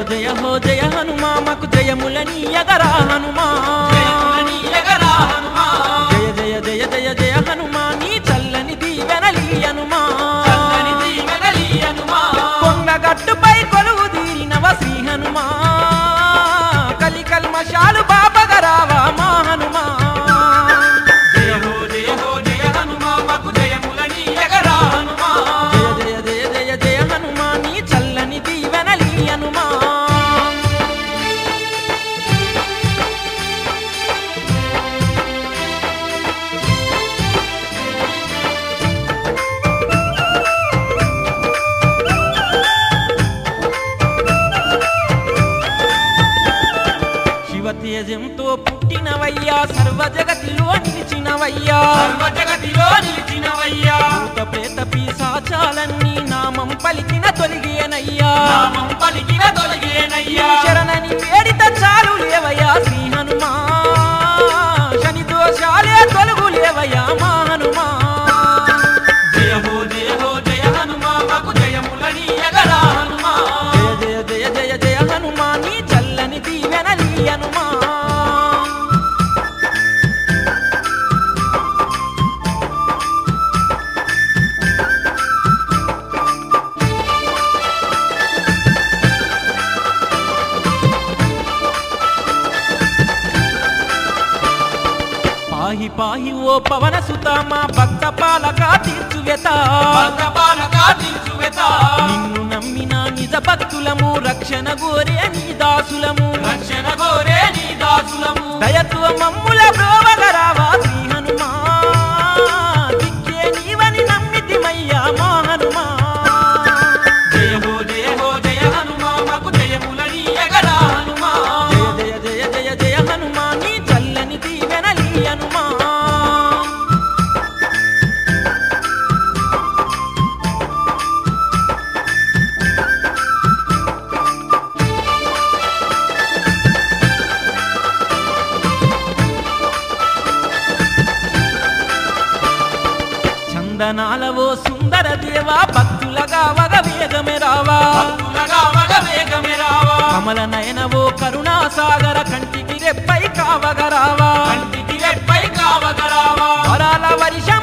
జయ హో జయ హనుమా మాకు జయములని ఎగరా హనుమా జయములని ఎగరా హనుమా జయ జయ జయ జయ జయ హనుమా నీ చల్లని దీవెనలి హనుమా చల్లని దీవెనలి హనుమా కొండగట్టుపై కొలువు తీరినవ శ్రీ హనుమా కలి కల్మషాలు బాపగరావా మా హనుమా జయ హో జయ హో జయ హనుమా మాకు జయములని ఎగరా హనుమా జయ జయ జయ జయ జయ హనుమా నీ చల్లని దీవెనలి హనుమా శివ తేజంతో పుట్టినవయ్యా సర్వ జగతిలో నిలిచినవయ్యా సర్వ జగతిలో నిలిచినవయ్యా భూత ప్రేత పిశాచాలన్నీ నామం పలికిన తొలిగేనయ్యా నామం పలికిన తొలగేనయ్యా శరణని వేడిత చాలు లేవయ్యా శ్రీ హనుమా శని దోషాలే తొలుగు లేవయ్యా మా హనుమా జయ హో జయ హో జయ హనుమా మాకు జయములని ఎగరా హనుమా జయ జయ జయ జయ జయ హనుమా నీ చల్లని దీవెనలి హనుమా పాహి పాహి ఓ పవన సుత మా భక్త పాలక తీర్చువెత భక్తపాలకా తీర్చువెత నిన్ను నమ్మిన నిజ భక్తులము రక్షణ గోరే నీ దాసులము రక్షణ గోరే నీ దాసులము దయత్వ మమ్ముల బ్రోవగరావా శ్రీ హనుమా దిక్కే నీవని నమ్మితిమయ్యా మా హనుమా జయ హో జయ హో జయ హనుమా మాకు జయములని ఎగరా హనుమా జయ జయ జయ జయ జయ హనుమా నీ చల్లని దీవెనలి హనుమా చందనాలవో సుందర దేవా భక్తులగా వగ వేగమే రావా భక్తులగా వగ వేగమే రావా కమల నయనవో కరుణా సాగర కంటికి రెప్పై కావగరావా కంటికి రెప్పై కావగరావా వరాల వర్షం